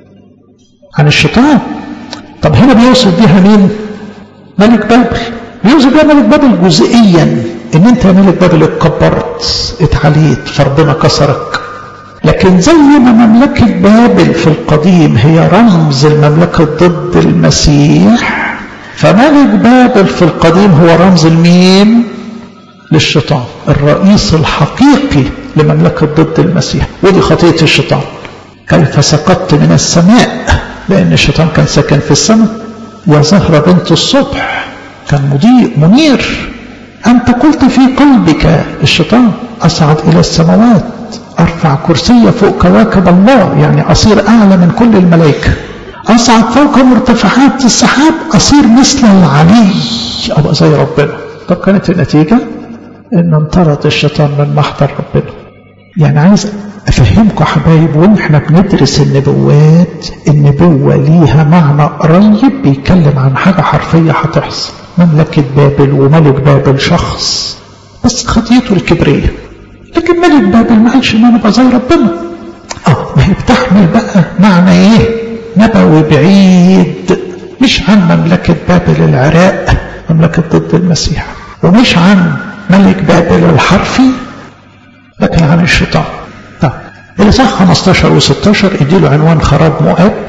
عن الشيطان طب هنا بيوصف بيها مين؟ ملك بابل بيوصف بيها ملك بابل جزئيا ان انت يا ملك بابل اتكبرت اتعليت فربنا كسرك لكن زي ما مملكة بابل في القديم هي رمز المملكة ضد المسيح فملك بابل في القديم هو رمز المين للشيطان الرئيس الحقيقي لمملكة ضد المسيح ودي خطية الشيطان كيف سقطت من السماء لأن الشيطان كان ساكن في السماء يا زهرة بنت الصبح كان مضيء منير أنت قلت في قلبك الشيطان أصعد إلى السماوات أرفع كرسي فوق كواكب الله يعني أصير أعلى من كل الملائكة أصعد فوق مرتفعات السحاب أصير مثل العلي أبقى زي ربنا طب كانت النتيجة إن انطرد الشيطان من محضر ربنا يعني عايز أفهمكم حبايب وإحنا بندرس النبوات النبوة ليها معنى قريب بيتكلم عن حاجة حرفية هتحصل مملكة بابل وملك بابل شخص بس خطيته الكبرية لكن ملك بابل ما قالش ان انا ابقى زي ربنا اه ما هي بتحمل بقى معنى ايه نبوي بعيد مش عن مملكة بابل العراق مملكة ضد المسيح ومش عن ملك بابل الحرفي لكن عن الشيطان طيب الإصحاح 15 و16 اديله عنوان خراب مؤاب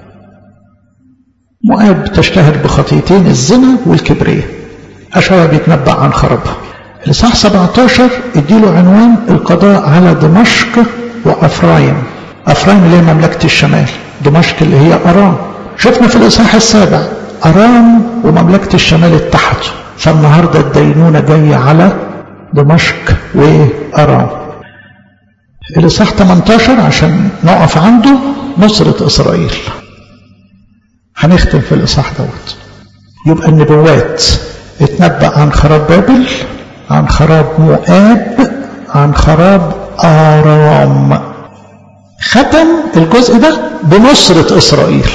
مؤاب تشتهر بخطيتين الزنا والكبرية أشعر بيتنبأ عن خرابها الإصحاح 17 اديله عنوان القضاء على دمشق وأفرايم أفرايم اللي هي مملكة الشمال دمشق اللي هي أرام شفنا في الإصحاح السابع أرام ومملكة الشمال اتحدوا فالنهاردة الدينونة جاية على دمشق وأرام الإصحاح 18 عشان نقف عنده نصرة إسرائيل هنختم في الإصحاح دوت يبقى النبوات اتنبأ عن خراب بابل عن خراب مؤاب عن خراب آرام ختم الجزء ده بنصرة إسرائيل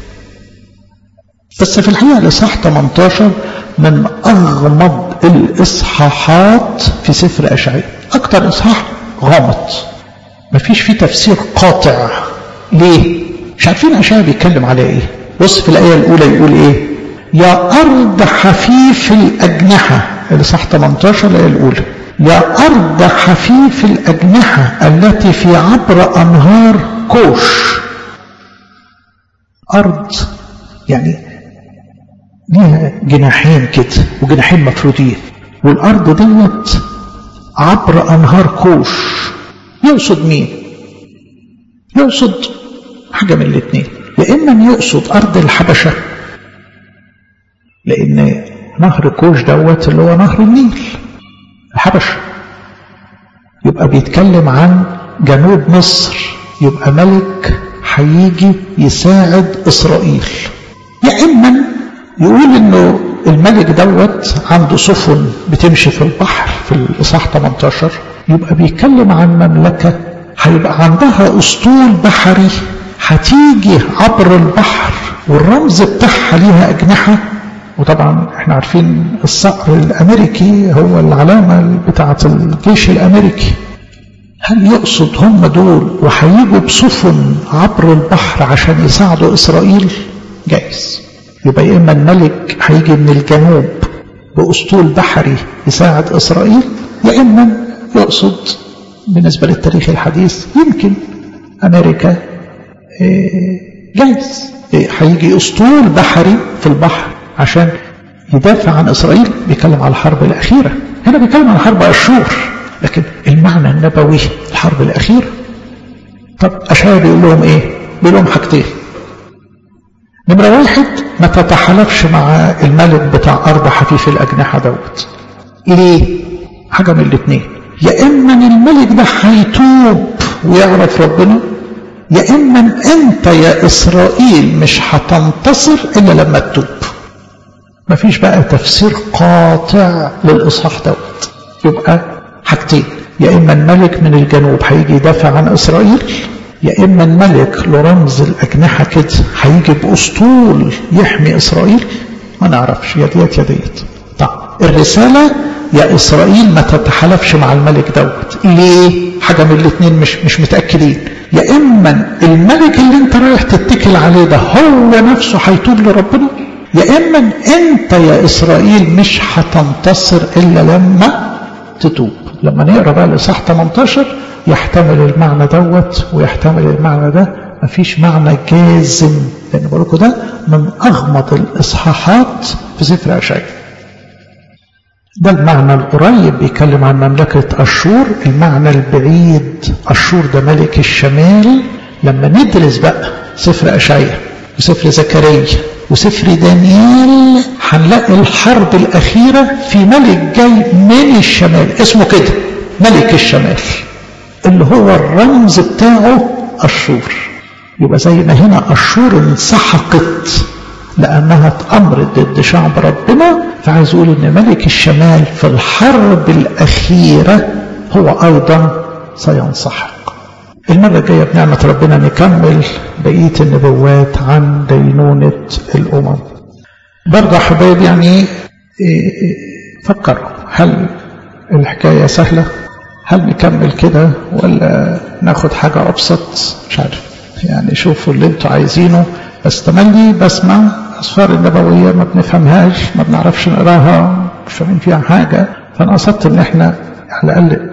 بس في الحقيقة الإصحاح 18 من أغمض الإصحاحات في سفر أشعياء أكتر إصحاح غامض مفيش فيه تفسير قاطع ليه؟ مش عارفين أشعياء بيتكلم على إيه بص في الآية الأولى يقول إيه يا أرض حفيف الأجنحة الإصحاح 18 الآية الأولى يا أرض حفيف الأجنحة التي في عبر أنهار كوش أرض يعني ليها جناحين كده وجناحين مفرودين والأرض ديت عبر أنهار كوش يقصد مين؟ يقصد حاجة من الاثنين يا إما يقصد أرض الحبشة لأن نهر كوش دوت اللي هو نهر النيل الحبشة يبقى بيتكلم عن جنوب مصر يبقى ملك هيجي يساعد إسرائيل يا إما يقول إنه الملك دوت عنده سفن بتمشي في البحر في الإصحاح 18 يبقى بيتكلم عن مملكة هيبقى عندها أسطول بحري هتيجي عبر البحر والرمز بتاعها ليها أجنحة وطبعا احنا عارفين الصقر الامريكي هو العلامة بتاعة الجيش الامريكي هل يقصد هم دول وهيجوا بسفن عبر البحر عشان يساعدوا إسرائيل جايز يبقى يا إما الملك هيجي من الجنوب بأسطول بحري يساعد إسرائيل يا إما يقصد بالنسبة للتاريخ الحديث يمكن أمريكا جايز هيجي أسطول بحري في البحر عشان يدافع عن إسرائيل بيتكلم على الحرب الأخيرة هنا بيتكلم عن حرب أشور لكن المعنى النبوي الحرب الأخيرة طب أشعر بيقول لهم إيه بيقول لهم حاجتين نمرة واحد ما تتحالفش مع الملك بتاع أرض حفيف الأجنحة دوت ليه حاجة من الاثنين يا إما الملك ده هيتوب ويعرف ربنا يا إما أنت يا إسرائيل مش هتنتصر إلا لما تتوب مفيش بقى تفسير قاطع للإصحاح دوت يبقى حاجتين يا إما الملك من الجنوب هيجي يدافع عن إسرائيل يا إما الملك له رمز الأجنحة كده هيجي بأسطول يحمي إسرائيل ما نعرفش يا ديت يا ديت طب الرسالة يا إسرائيل ما تتحالفش مع الملك دوت ليه حاجة من الاثنين مش مش متأكدين يا إما الملك اللي أنت رايح تتكل عليه ده هو نفسه هيتوب لربنا يا إما أنت يا إسرائيل مش هتنتصر إلا لما تتوب لما نقرا بقى الإصحاح 18 يحتمل المعنى دوت ويحتمل المعنى ده مفيش معنى جازم لأن بقول لكم ده من أغمض الإصحاحات في سفر أشعياء ده المعنى القريب بيتكلم عن مملكة أشور المعنى البعيد أشور ده ملك الشمال لما ندرس بقى سفر أشعياء وسفر زكريا وسفر دانيال هنلاقي الحرب الأخيرة في ملك جاي من الشمال اسمه كده ملك الشمال اللي هو الرمز بتاعه أشور يبقى زي ما هنا أشور انسحقت لأنها اتأمرت ضد شعب ربنا فعايز يقول إن ملك الشمال في الحرب الأخيرة هو أيضا سينسحق المرة الجاية بنعمة ربنا نكمل بقية النبوات عن دينونة الأمم برضه حبايب يعني فكروا هل الحكاية سهلة هل نكمل كده ولا ناخد حاجة أبسط مش عارف يعني شوفوا اللي انتوا عايزينه بس تملي بسمع أسفار النبوية ما بنفهمهاش ما بنعرفش نقراها مش فاهمين فيها حاجة فأنا قصدت إن إحنا على الأقل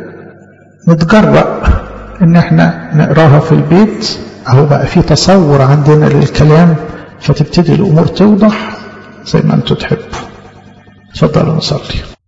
نتجرأ إن إحنا نقراها في البيت أهو بقى في تصور عندنا للكلام فتبتدي الأمور توضح زي ما أنتوا تحبوا. تفضلوا نصلي.